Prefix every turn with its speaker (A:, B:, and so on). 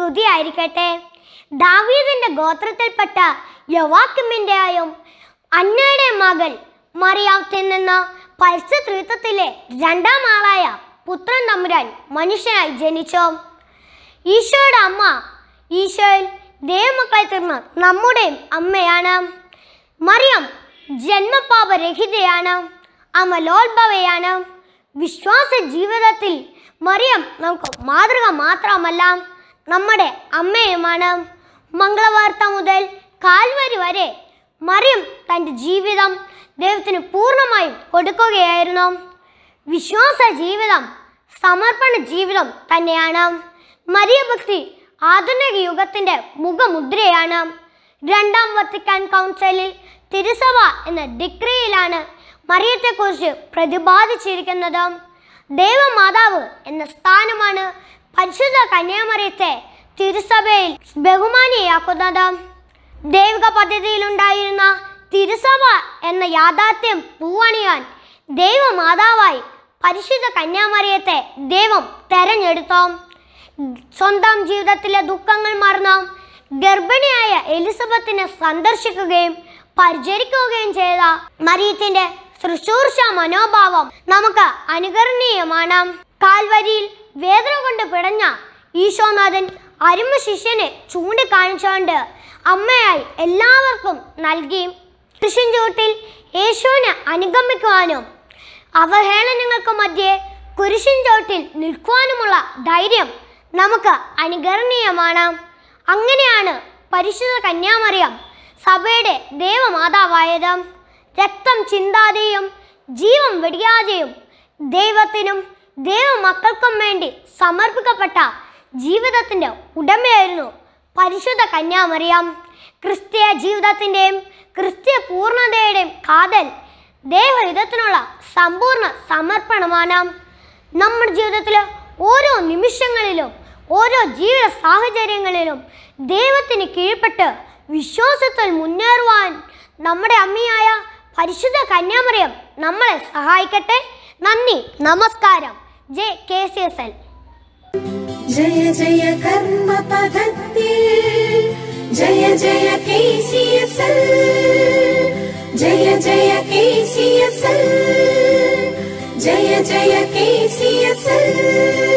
A: സ്തുതിയായിരിക്കട്ടെ ദാവീദിന്റെ ഗോത്രത്തിൽപ്പെട്ട യവാക്കിമിന്റെയും അന്നയുടെ മകൾ മറിയാത്തിൽ നിന്ന് പരിസ്ഥിതിത്വത്തിലെ രണ്ടാം ആളായ പുത്രൻ തമ്പുരാൻ മനുഷ്യനായി ജനിച്ചു ഈശോയുടെ അമ്മ ഈശോയിൽ ദൈവമക്കളായി തീർന്ന നമ്മുടെയും അമ്മയാണ് മറിയം ജന്മപാപരഹിതയാണ് അമലോത്ഭവയാണ് വിശ്വാസ ജീവിതത്തിൽ മറിയം നമുക്ക് മാതൃക മാത്രമല്ല നമ്മുടെ അമ്മയുമാണ് മംഗളവാർത്ത മുതൽ കാൽവരി വരെ മറിയം തൻ്റെ ജീവിതം ദൈവത്തിന് പൂർണ്ണമായും കൊടുക്കുകയായിരുന്നു വിശ്വാസ ജീവിതം സമർപ്പണ ജീവിതം തന്നെയാണ് മരിയഭക്തി ആധുനിക യുഗത്തിന്റെ മുഖമുദ്രയാണ് രണ്ടാം വത്തിക്കാൻ കൗൺസിലിൽ തിരുസഭ എന്ന ഡിഗ്രിയിലാണ് മറിയത്തെക്കുറിച്ച് പ്രതിപാദിച്ചിരിക്കുന്നത് ദൈവമാതാവ് എന്ന സ്ഥാനമാണ് പരിശുദ്ധ കന്യാമറിയത്തെ തിരുസഭയിൽ ബഹുമാനിയാക്കുന്നത് ദൈവിക പദ്ധതിയിലുണ്ടായിരുന്ന തിരുസഭ എന്ന യാഥാർത്ഥ്യം പൂവണിയാൻ ദൈവമാതാവായി പരിശുദ്ധ കന്യാമറിയത്തെ ദൈവം തെരഞ്ഞെടുത്തു സ്വന്തം ജീവിതത്തിലെ ദുഃഖങ്ങൾ മറന്ന് ഗർഭിണിയായ എലിസബത്തിനെ സന്ദർശിക്കുകയും പരിചരിക്കുകയും ചെയ്ത മറിയത്തിന്റെ ശുശ്രൂഷ മനോഭാവം നമുക്ക് അനുകരണീയമാണ് കാൽവരിയിൽ വേദന കൊണ്ട് പിടഞ്ഞ ഈശോനാഥൻ അരുമ ശിഷ്യനെ ചൂണ്ടിക്കാണിച്ചുകൊണ്ട് അമ്മയായി എല്ലാവർക്കും നൽകി കൃഷ്ണൻ ചൂട്ടിൽ യേശുവിനെ അനുഗമിക്കുവാനും അവഹേളനങ്ങൾക്ക് മധ്യേ കുരിശിൻ ചോട്ടിൽ നിൽക്കുവാനുമുള്ള ധൈര്യം നമുക്ക് അനുകരണീയമാണ് അങ്ങനെയാണ് പരിശുദ്ധ കന്യാമറിയം സഭയുടെ ദേവമാതാവായത് രക്തം ചിന്താതെയും ജീവൻ വെടിയാതെയും ദൈവത്തിനും ദൈവമക്കൾക്കും വേണ്ടി സമർപ്പിക്കപ്പെട്ട ജീവിതത്തിൻ്റെ ഉടമയായിരുന്നു പരിശുദ്ധ കന്യാമറിയം ക്രിസ്തീയ ജീവിതത്തിൻ്റെയും ക്രിസ്തീയ പൂർണ്ണതയുടെയും കാതൽ ദൈവഹിതത്തിനുള്ള സമ്പൂർണ്ണ സമർപ്പണമാണ് നമ്മുടെ ജീവിതത്തിലെ ഓരോ നിമിഷങ്ങളിലും ഓരോ ജീവിത സാഹചര്യങ്ങളിലും ദൈവത്തിന് കീഴ്പ്പെട്ട് വിശ്വാസത്തിൽ മുന്നേറുവാൻ നമ്മുടെ അമ്മയായ പരിശുദ്ധ കന്യാമറിയം നമ്മളെ സഹായിക്കട്ടെ നന്ദി നമസ്കാരം J K C S L
B: जय जय कर्म पदത്തിൽ जय जय केसीएसएल जय जय केसीएसएल जय जय केसीएसएल